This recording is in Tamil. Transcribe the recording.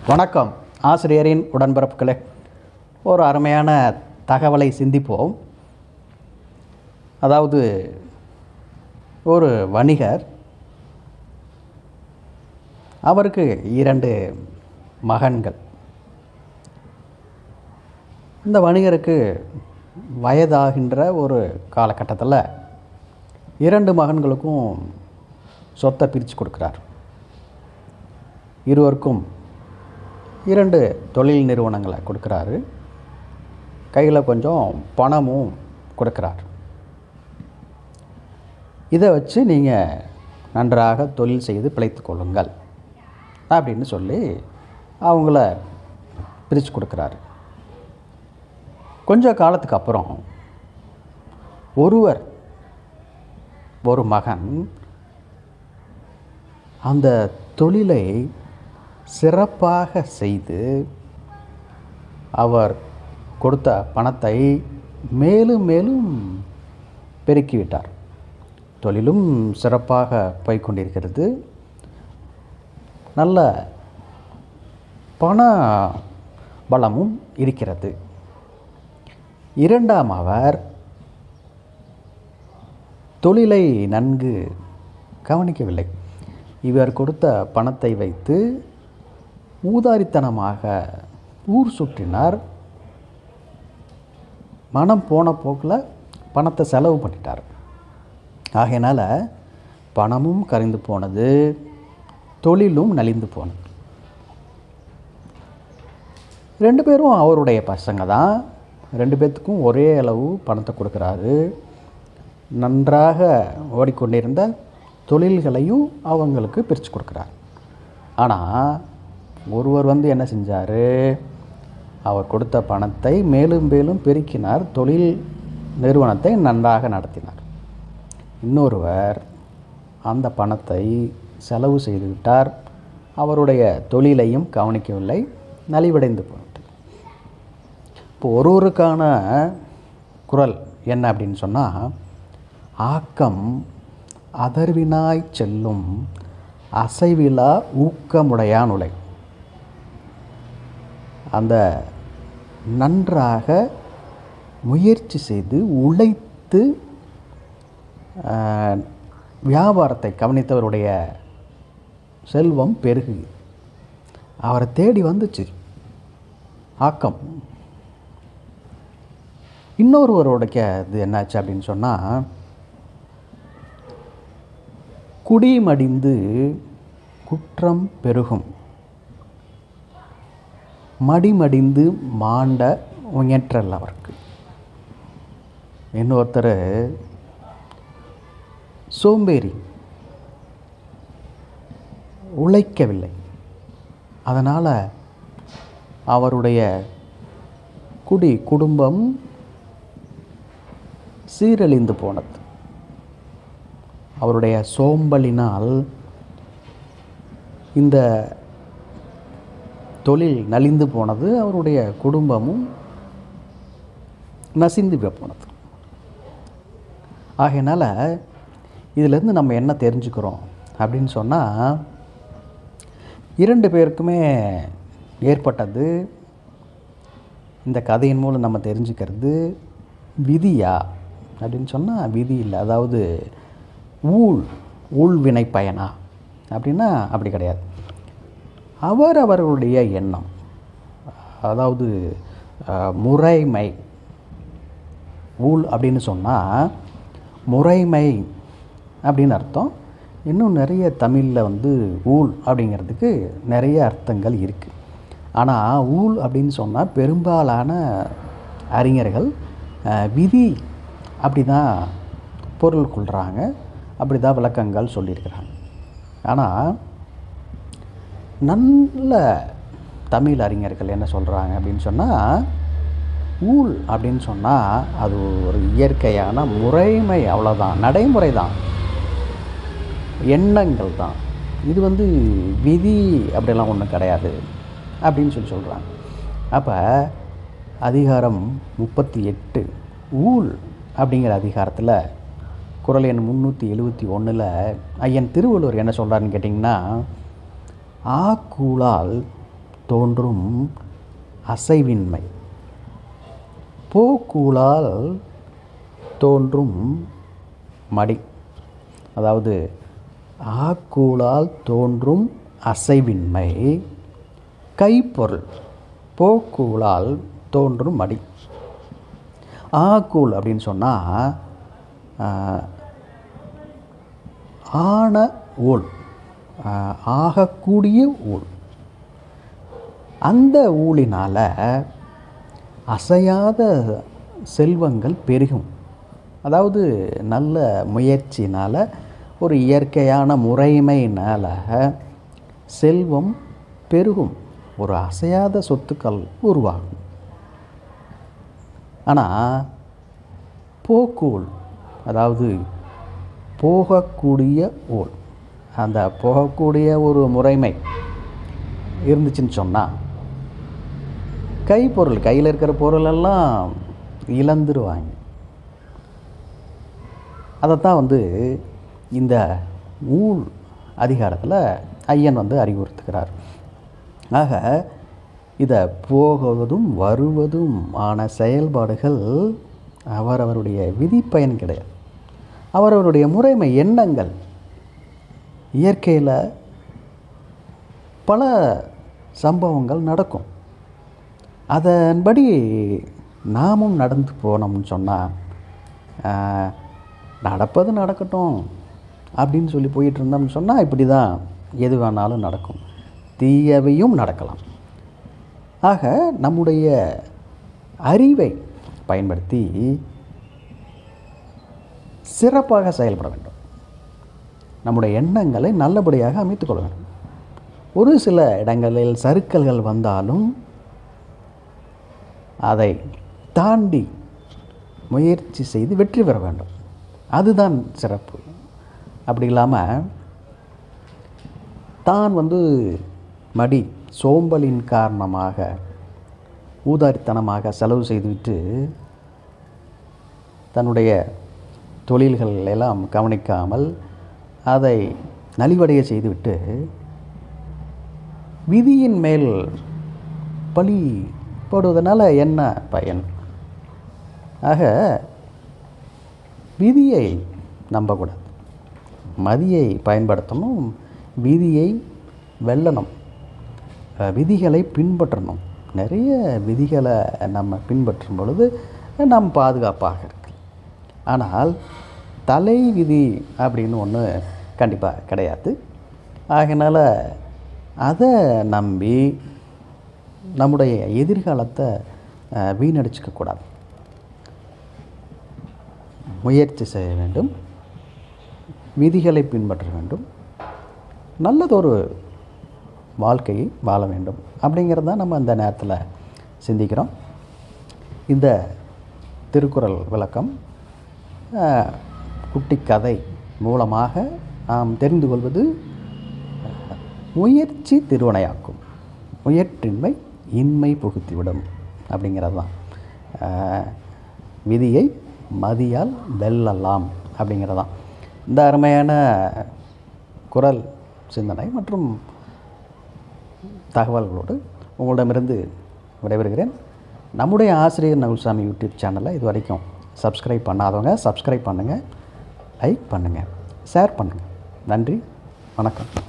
வணக்கம் ஆசிரியரின் உடன்பிறப்புகளே ஒரு அருமையான தகவலை சிந்திப்போம் அதாவது ஒரு வணிகர் அவருக்கு இரண்டு மகன்கள் இந்த வணிகருக்கு வயதாகின்ற ஒரு காலகட்டத்தில் இரண்டு மகன்களுக்கும் சொத்தை பிரித்து கொடுக்குறார் இருவருக்கும் இரண்டு தொழில் நிறுவனங்களை கொடுக்குறாரு கையில் கொஞ்சம் பணமும் கொடுக்குறார் இதை வச்சு நீங்கள் நன்றாக தொழில் செய்து பிழைத்து கொள்ளுங்கள் அப்படின்னு சொல்லி அவங்கள பிரித்து கொடுக்குறாரு கொஞ்ச காலத்துக்கு அப்புறம் ஒருவர் ஒரு மகன் அந்த தொழிலை சிறப்பாக செய்து அவர் கொடுத்த பணத்தை மேலும் மேலும் பெருக்கிவிட்டார் தொழிலும் சிறப்பாக போய்க்கொண்டிருக்கிறது நல்ல பண பலமும் இருக்கிறது இரண்டாம் அவர் தொழிலை நன்கு கவனிக்கவில்லை இவர் கொடுத்த பணத்தை வைத்து ஊதாரித்தனமாக ஊர் சுற்றினார் மனம் போன போக்கில் பணத்தை செலவு பண்ணிட்டார் ஆகையினால் பணமும் கரைந்து போனது தொழிலும் நலிந்து போனது ரெண்டு பேரும் அவருடைய பசங்க தான் ரெண்டு பேர்த்துக்கும் ஒரே அளவு பணத்தை கொடுக்குறாரு நன்றாக ஓடிக்கொண்டிருந்த தொழில்களையும் அவங்களுக்கு பிரித்து கொடுக்குறார் ஆனால் ஒருவர் வந்து என்ன செஞ்சார் அவர் கொடுத்த பணத்தை மேலும் மேலும் பெருக்கினார் தொழில் நிறுவனத்தை நன்றாக நடத்தினார் இன்னொருவர் அந்த பணத்தை செலவு செய்துவிட்டார் அவருடைய தொழிலையும் கவனிக்கவில்லை நலிவடைந்து போய்விட்டது இப்போ ஒருவருக்கான குரல் என்ன அப்படின்னு சொன்னால் ஆக்கம் அதர்வினாய் செல்லும் அசைவிலா ஊக்கமுடையான் உலை அந்த நன்றாக முயற்சி செய்து உழைத்து ஆஹ், வியாபாரத்தை கவனித்தவருடைய செல்வம் பெருகு அவரை தேடி வந்துச்சு ஆக்கம் இன்னொருவருடைய இது என்னாச்சு அப்படின்னு சொன்னால் குடிமடிந்து குற்றம் பெருகும் மடிமடிந்து மாண்ட முயற்றல் அவருக்கு இன்னொருத்தர் சோம்பேறி உழைக்கவில்லை அதனால் அவருடைய குடி குடும்பம் சீரழிந்து போனது அவருடைய சோம்பலினால் இந்த தொழில் நலிந்து போனது அவருடைய குடும்பமும் நசிந்து போனது ஆகையினால் இதிலேருந்து நம்ம என்ன தெரிஞ்சுக்கிறோம் அப்படின்னு சொன்னால் இரண்டு பேருக்குமே ஏற்பட்டது இந்த கதையின் மூலம் நம்ம தெரிஞ்சுக்கிறது விதியா அப்படின்னு சொன்னால் விதி இல்லை அதாவது ஊழ் ஊழ்வினை பயனா அப்படின்னா அப்படி கிடையாது அவர் அவர்களுடைய எண்ணம் அதாவது அஹ், முறைமை ஊழ் அப்படின்னு சொன்னால் முறைமை அப்படின்னு அர்த்தம் இன்னும் நிறைய தமிழில் வந்து ஊழ் அப்படிங்கிறதுக்கு நிறைய அர்த்தங்கள் இருக்குது ஆனால் ஊழ் அப்படின்னு சொன்னால் பெரும்பாலான அறிஞர்கள் அஹ், விதி அப்படி தான் பொருள் கொள்கிறாங்க அப்படி தான் விளக்கங்கள் சொல்லியிருக்கிறாங்க ஆனால் நல்ல தமிழ் அறிஞர்கள் என்ன சொல்கிறாங்க அப்படின்னு சொன்னால் ஊழ் அப்படின்னு சொன்னால் அது ஒரு இயற்கையான முறைமை அவ்வளோதான் நடைமுறை தான் எண்ணங்கள் தான் இது வந்து விதி அப்படிலாம் ஒன்றும் கிடையாது அப்படின்னு சொல்லி சொல்கிறாங்க அப்போ அதிகாரம் முப்பத்தி எட்டு ஊழ் அப்படிங்கிற அதிகாரத்தில் குறள் எண் முந்நூற்றி எழுபத்தி ஒன்றில் ஐயன் திருவள்ளுவர் என்ன சொல்கிறாருன்னு கேட்டிங்கன்னா ஆக்கூழால் தோன்றும் அசைவின்மை போக்கூழால் தோன்றும் மடி அதாவது ஆக்கூழால் தோன்றும் அசைவின்மை கைப்பொருள் போக்கூழால் தோன்றும் மடி ஆக்கூழ் அப்படின்னு சொன்னால் ஆன ஊழ் ஆஹ், ஆகக்கூடிய ஊழ் அந்த ஊழினால் அசையாத செல்வங்கள் பெருகும் அதாவது நல்ல முயற்சினால் ஒரு இயற்கையான முறைமையினால் செல்வம் பெருகும் ஒரு அசையாத சொத்துக்கள் உருவாகும் ஆனால் போக்கூழ் அதாவது போகக்கூடிய ஊழ் அந்த போகக்கூடிய ஒரு முறைமை இருந்துச்சுன்னு சொன்னால் கைப்பொருள் கையில் இருக்கிற பொருளெல்லாம் இழந்துருவாங்க அதைத்தான் வந்து இந்த ஊழ் அதிகாரத்தில் ஐயன் வந்து அறிவுறுத்துகிறார் ஆக இதை போகுவதும் வருவதும் ஆன செயல்பாடுகள் அவரவருடைய விதிப்பயன் கிடையாது அவரவருடைய முறைமை எண்ணங்கள் இயற்கையில் பல சம்பவங்கள் நடக்கும் அதன்படி நாமும் நடந்து போனோம்னு சொன்னால் நடப்பது நடக்கட்டும் அப்படின்னு சொல்லி போயிட்டு இருந்தோம்னு சொன்னால் இப்படி தான் எது வேணாலும் நடக்கும் தீயவையும் நடக்கலாம் ஆக நம்முடைய அறிவை பயன்படுத்தி சிறப்பாக செயல்பட வேண்டும் நம்முடைய எண்ணங்களை நல்லபடியாக அமைத்துக் கொள்ள வேண்டும் ஒரு சில இடங்களில் சறுக்கல்கள் வந்தாலும் அதை தாண்டி முயற்சி செய்து வெற்றி பெற வேண்டும் அதுதான் சிறப்பு அப்படி இல்லாமல் தான் வந்து மடி சோம்பலின் காரணமாக ஊதாரித்தனமாக செலவு செய்துவிட்டு தன்னுடைய தொழில்கள் எல்லாம் கவனிக்காமல் அதை நலிவடைய செய்துவிட்டு விதியின் மேல் பழி போடுவதனால என்ன பயன் ஆக விதியை நம்பக்கூடாது மதியை பயன்படுத்தணும் விதியை வெல்லணும் அஹ் விதிகளை பின்பற்றணும் நிறைய விதிகளை நம்ம பின்பற்றும் பொழுது நாம் பாதுகாப்பாக இருக்கு ஆனால் தலை விதி அப்படின்னு ஒன்று கண்டிப்பாக கிடையாது ஆகையினால் அதை நம்பி நம்முடைய எதிர்காலத்தை அஹ், வீணடிச்சுக்க கூடாது முயற்சி செய்ய வேண்டும் விதிகளை பின்பற்ற வேண்டும் நல்லதொரு வாழ்க்கையை வாழ வேண்டும் அப்படிங்கிறது தான் நம்ம இந்த நேரத்தில் சிந்திக்கிறோம் இந்த திருக்குறள் விளக்கம் அஹ், குட்டி கதை மூலமாக நாம் தெரிந்து கொள்வது அஹ், முயற்சி திருவினையாக்கும் முயற்றின்மை இன்மை புகுத்திவிடும் அப்படிங்கிறது தான் அஹ், விதியை மதியால் வெல்லலாம் அப்படிங்கிறது தான் இந்த அருமையான குரல் சிந்தனை மற்றும் தகவல்களோடு உங்களிடமிருந்து விடைபெறுகிறேன் நம்முடைய ஆசிரியர் நகுல்சாமி யூடியூப் சேனலை இது வரைக்கும் சப்ஸ்கிரைப் பண்ணாதவங்க சப்ஸ்கிரைப் பண்ணுங்கள் லைக் பண்ணுங்கள் ஷேர் பண்ணுங்கள் நன்றி வணக்கம்